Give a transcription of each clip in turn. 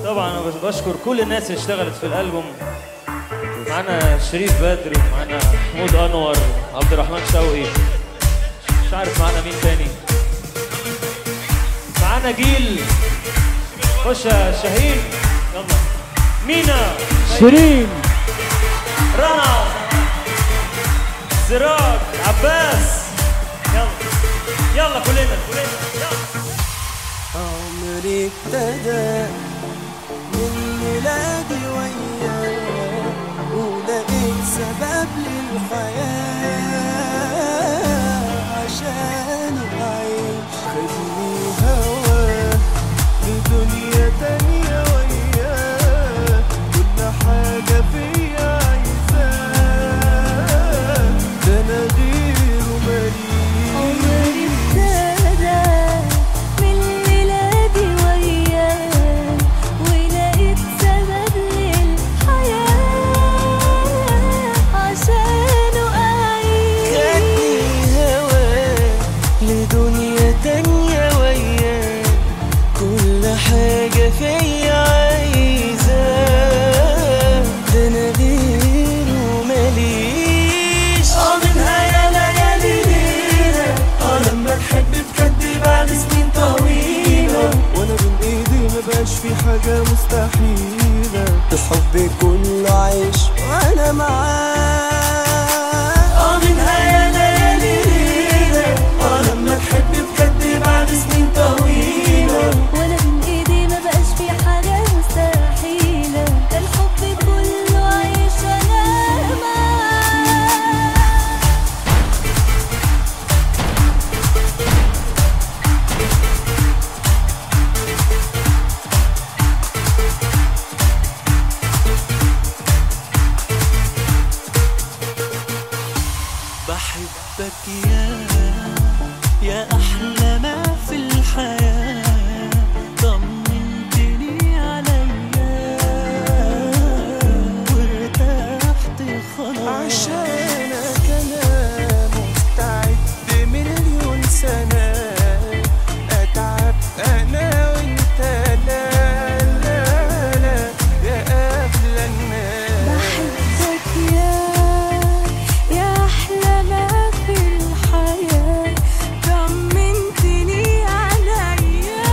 طبعا انا بشكر كل الناس اللي اشتغلت في الالبوم معانا شريف بدر ومعانا محمود انور عبد الرحمن شوقي مش عارف معانا مين تاني معانا جيل خش يا شاهين يلا مينا شيرين رنا سراج عباس يلا يلا كلنا كلنا يلا عمري ابتدى من ميلادي وياك ولقيت سبب للحياة عشان أعيش خدني هوا لدنيا تانية وياك كل حاجة فيا عايزاك ده أنا غيره عمري ماليش ابتدى من ميلادي وياك ولقيت سبب للحياة عشانه أعيش خدني هواك لدنيا تانية وياك كل حاجة فيا عايزاك ده أنا غيره ماليش اه منها يا ليالي ليلة اه لما تحب بجد بعد سنين طويلة وانا بين ايدي مبقاش في حاجة مستحيلة الحب كله عايش وانا معاك اه منها يا ليالي ليلة اه لما تحب بجد بعد سنين طويلة ولا بين ايدي ما بقاش في حاجة مستحيلة ده الحب كله عايش انا معاك بحبك يا يا أحلى ما في الحياة طمنتني عليا وارتحت خلاص عشانك أنا مستعد مليون سنة أتعب أنا وأنت لا لا لا يا أغلى الناس بحبك يا يا أحلى ما في الحياة طمنتني عليا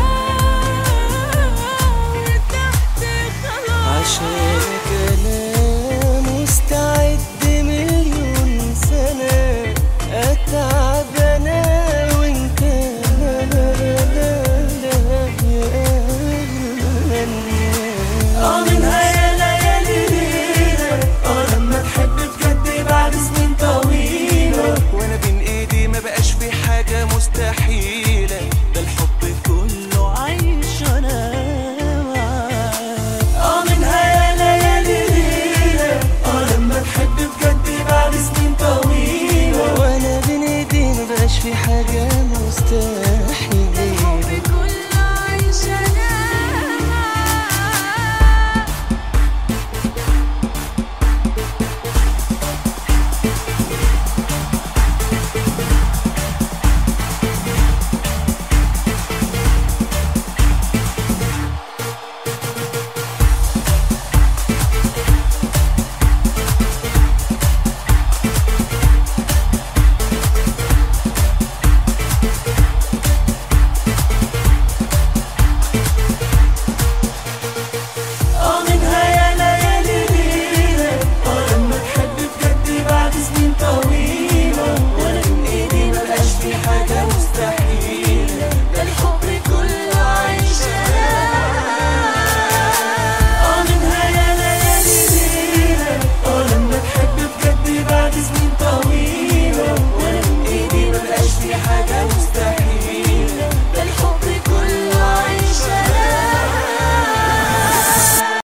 ارتحت خلاص عشانك انا مستعد مليون سنة اتعب انا وانت لا لا لا لا يا اغلى الناس اه منها يا ليالي ليلة اه لما تحب بجد بعد سنين طويلة وانا بين ايدي ما بقاش في حاجة مستحيلة ده الحب كله عايش انا معاك اه منها يا ليالي ليلة اه لما تحب بجد بعد سنين طويلة وانا بين ايدي ما بقاش في حاجة مستحيلة